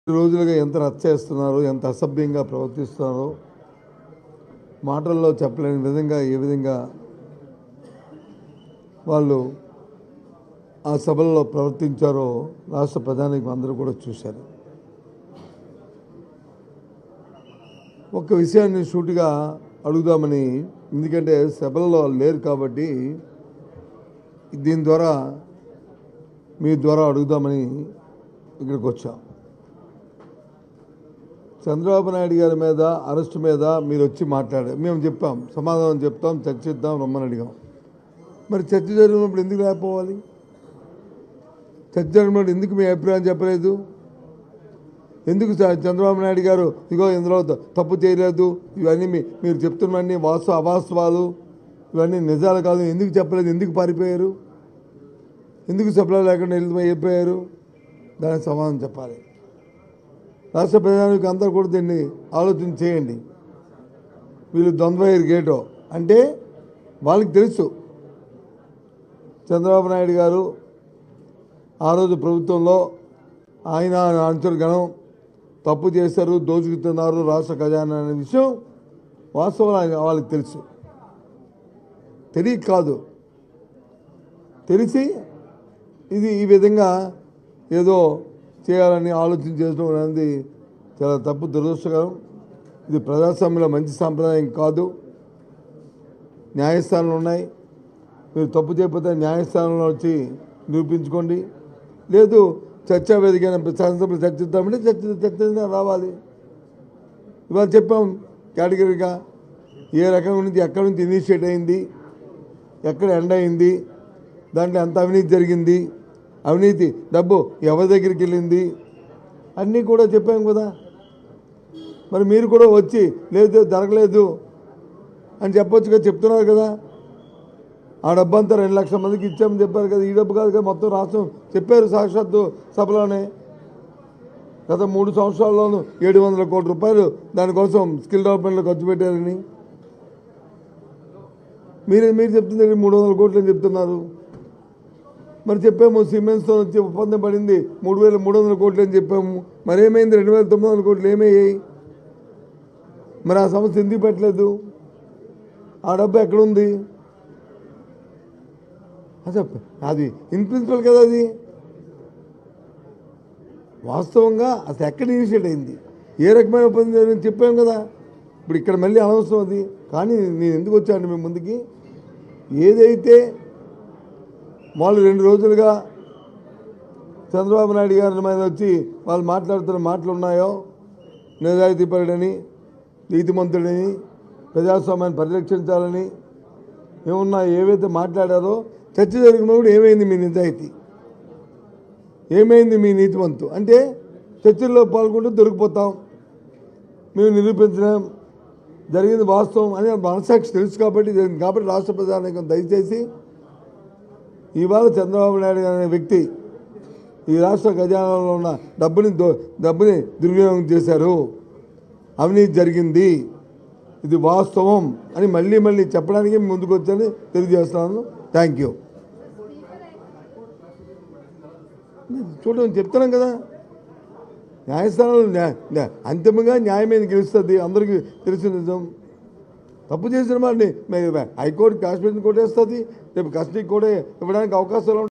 ఈ రోజులుగా ఎంత రచ్చ చేస్తున్నారు ఎంత అసభ్యంగా ప్రవర్తిస్తున్నారో మాటల్లో చెప్పలేని విధంగా ఏ విధంగా వాళ్ళు ఆ సభల్లో ప్రవర్తించారో రాష్ట్ర ప్రధానికి అందరూ కూడా చూశారు ఒక్క విషయాన్ని సూటిగా అడుగుదామని ఎందుకంటే సభల్లో వాళ్ళు లేరు కాబట్టి దీని ద్వారా మీ ద్వారా అడుగుదామని ఇక్కడికి వచ్చాం చంద్రబాబు నాయుడు గారి మీద అరెస్ట్ మీద మీరు వచ్చి మాట్లాడారు మేము చెప్పాం సమాధానం చెప్తాం చర్చిద్దాం రమ్మని అడిగాం మరి చర్చ జరిగినప్పుడు ఎందుకు లేకపోవాలి చర్చ జరిగినప్పుడు ఎందుకు మీ అభిప్రాయం చెప్పలేదు ఎందుకు చ- చంద్రబాబు నాయుడు గారు ఇగో ఇందులో త- తప్పు చేయలేదు ఇవన్నీ మీ మీరు చెప్తున్నవన్నీ వాస్తవ అవాస్తవాలు ఇవన్నీ నిజాలు కాదు ఎందుకు చెప్పలేదు ఎందుకు పారిపోయారు ఎందుకు సప్లై లేకుండా వెళ్ళిపోయి అయిపోయారు దానికి సమాధానం చెప్పాలి రాష్ట్ర ప్రజానికి అందరూ కూడా దీన్ని ఆలోచన చేయండి వీళ్ళు ద్వంద్వైర్ గేటో అంటే వాళ్ళకి తెలుసు చంద్రబాబు నాయుడు గారు ఆ రోజు ప్రభుత్వంలో ఆయన అనుచరు గణం తప్పు చేశారు దోచుకుతున్నారు రాష్ట్ర ఖజానా అనే విషయం వాస్తవం ఆయన వాళ్ళకి తెలుసు తెలియక కాదు తెలిసి ఇది ఈ విధంగా ఏదో చేయాలని ఆలోచన చేయడం అనేది చాలా తప్పు దురదృష్టకరం ఇది ప్రజాస్వామ్యంలో మంచి సాంప్రదాయం కాదు న్యాయస్థానాలు ఉన్నాయి మీరు తప్పు చేయకపోతే న్యాయస్థానంలో వచ్చి నిరూపించుకోండి లేదు చర్చా వేదిక శాసనసభలో చర్చిద్దామంటే చర్చ చర్చ రావాలి ఇవాళ చెప్పాం కేటగిరీగా ఏ రకం నుంచి ఎక్కడి నుంచి ఇనిషియేట్ అయింది ఎక్కడ ఎండ్ అయింది దాంట్లో ఎంత అవినీతి జరిగింది అవినీతి డబ్బు ఎవరి దగ్గరికి వెళ్ళింది అన్నీ కూడా చెప్పాం కదా మరి మీరు కూడా వచ్చి లేదు జరగలేదు అని చెప్పొచ్చుగా చెప్తున్నారు కదా ఆ డబ్బు అంతా రెండు లక్షల మందికి ఇచ్చామని చెప్పారు కదా ఈ డబ్బు కాదు కదా మొత్తం రాష్ట్రం చెప్పారు సాక్షాత్తు సభలోనే గత మూడు సంవత్సరాల్లోనూ ఏడు వందల కోట్ల రూపాయలు దానికోసం స్కిల్ డెవలప్మెంట్లో ఖర్చు పెట్టారని మీరు మీరు చెప్తుంది మూడు వందల కోట్లు అని చెప్తున్నారు మరి చెప్పాము సిమెంట్స్తో వచ్చి ఒప్పందం పడింది మూడు వేల మూడు వందల కోట్లు అని చెప్పాము మరి ఏమైంది రెండు వేల తొమ్మిది వందల కోట్లు ఏమయ్యాయి మరి ఆ సమస్య ఎందుకు పెట్టలేదు ఆ డబ్బు ఎక్కడుంది అసలు అది ఇన్ ప్రిన్సిపల్ కదా అది వాస్తవంగా అసలు ఎక్కడ ఇనిషియేట్ అయింది ఏ రకమైన ఒప్పందం జరిగింది చెప్పాం కదా ఇప్పుడు ఇక్కడ మళ్ళీ అనవసరం అది కానీ నేను ఎందుకు వచ్చాను మీ ముందుకి ఏదైతే వాళ్ళు రెండు రోజులుగా చంద్రబాబు నాయుడు గారి మీద వచ్చి వాళ్ళు మాట్లాడుతున్న మాటలు ఉన్నాయో నిజాయితీపరుడని నీతిమంతుడని ప్రజాస్వామ్యాన్ని పరిరక్షించాలని ఏమున్నా ఏవైతే మాట్లాడారో చర్చ జరిగినప్పుడు ఏమైంది మీ నిజాయితీ ఏమైంది మీ నీతివంతు అంటే చర్చల్లో పాల్గొంటూ దొరికిపోతాం మేము నిరూపించలేం జరిగింది వాస్తవం అని మనసాక్షి తెలుసు కాబట్టి జరిగింది కాబట్టి రాష్ట్ర ప్రధానికం దయచేసి ఇవాళ చంద్రబాబు నాయుడు గారు అనే వ్యక్తి ఈ రాష్ట్ర ఖజానాలో ఉన్న డబ్బుని దో- డబ్బుని దుర్వినియోగం చేశారు అవినీతి జరిగింది ఇది వాస్తవం అని మళ్ళీ మళ్ళీ చెప్పడానికి ముందుకు వచ్చని తెలియజేస్తున్నాను థ్యాంక్ యూ చూడండి చెప్తున్నాం కదా న్యాయస్థానంలో న్యా- న్యా- అంతిమంగా న్యాయమైన గెలుస్తుంది అందరికీ తెలిసిన నిజం తప్పు చేసిన వారిని హైకోర్టు కాశ్మీర్ కొట్టేస్తుంది రేపు కస్టడీకి కూడా ఇవ్వడానికి అవకాశాలు ఉంటాయి.